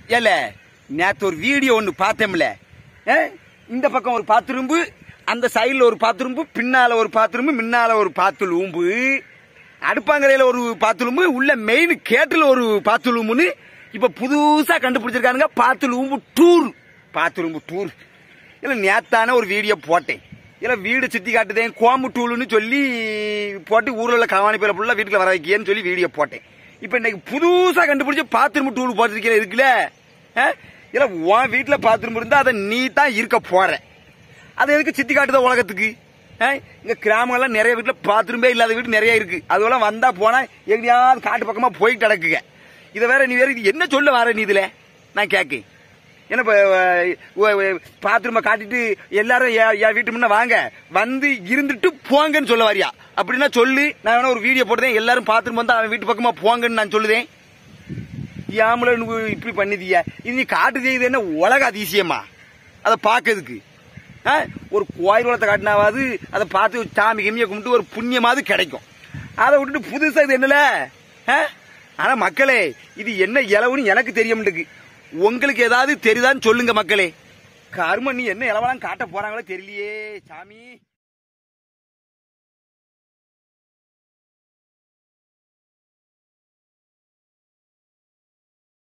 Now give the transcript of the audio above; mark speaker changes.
Speaker 1: ஏல நேத்து ஒரு வீடியோ ஒன்று பார்த்தேன்ல ஆ? இந்த பக்கம் ஒரு பாத்துரும்பு அந்த சைடில் ஒரு பாத்துரும்பு பின்னால ஒரு பாத்துரும்பு முன்னால ஒரு பாத்துலும்பு அடுப்பாங்கரையில ஒரு பாத்துலும்பு உள்ள மெயின் கேட்டில் ஒரு பாத்துலும்புன்னு இப்ப புதுசா கண்டுபிடிச்சிருக்கானுங்க பாத்துலும்பு டூர் பாத்துலும்பு டூர் இல்ல நேத்தான ஒரு வீடியோ போட்டேன் இல்ல வீடு சுத்தி காட்டுதேன் கோம்பு டூலுன்னு சொல்லி போட்டு ஊர்ல உள்ள கவானி பேர ஃபுல்லா வீட்டுல வர வைக்கியன்னு சொல்லி வீடியோ போட்டேன் இப்ப இன்னைக்கு புதுசா கண்டுபிடிச்சு பாத்ரூம் டூல் போட்டிருக்கிற இருக்குல்ல ஆ? இல்ல உன் வீட்டுல பாத்ரூம் இருந்தா அதை நீ தான் இருக்க போற அது எதுக்கு சித்தி காட்டுத உலகத்துக்கு ஆ? இங்க கிராமங்கள்லாம் நிறைய வீட்டுல பாத்ரூமே இல்லாத வீடு நிறைய இருக்கு அதுவெல்லாம் வந்தா போனா எங்கேயாவது காட்டு பக்கமா போயிட்டு கிடக்குங்க இதை வேற நீ வேற இது என்ன சொல்ல வர நீ இதுல நான் கேட்கேன் என்ன பாத்ரூமை காட்டிட்டு எல்லாரும் என் என் வீட்டு முன்ன வாங்க வந்து இருந்துட்டு போங்கன்னு சொல்ல வாரியா அப்படின்னா சொல்லு நான் வேணா ஒரு வீடியோ போட்டுதேன் எல்லாரும் பாத்ரூம் வந்து அவன் வீட்டு பக்கமா போங்கன்னு நான் சொல்லுதேன் ஏமல நீ இப்படி பண்ணிதியா இது நீ காட்டுதே இது என்ன உலக அதிசயமா அதை பார்க்கறதுக்கு ஆ? ஒரு கோயில் குளத்தை காட்டினாவது அதை பார்த்து சாமி கிமியை கும்பிட்டு ஒரு புண்ணியமாவது கிடைக்கும் அதை விட்டுட்டு புதுசா இது என்னல ஆ? ஆனா மக்களே இது என்ன இலவுன்னு எனக்கு தெரிய மாட்டேங்குது உங்களுக்கு ஏதாவது தெரியுதான்னு சொல்லுங்க மக்களே கரும நீ என்ன இலவெல்லாம் காட்ட போறாங்களோ தெரியலையே சாமி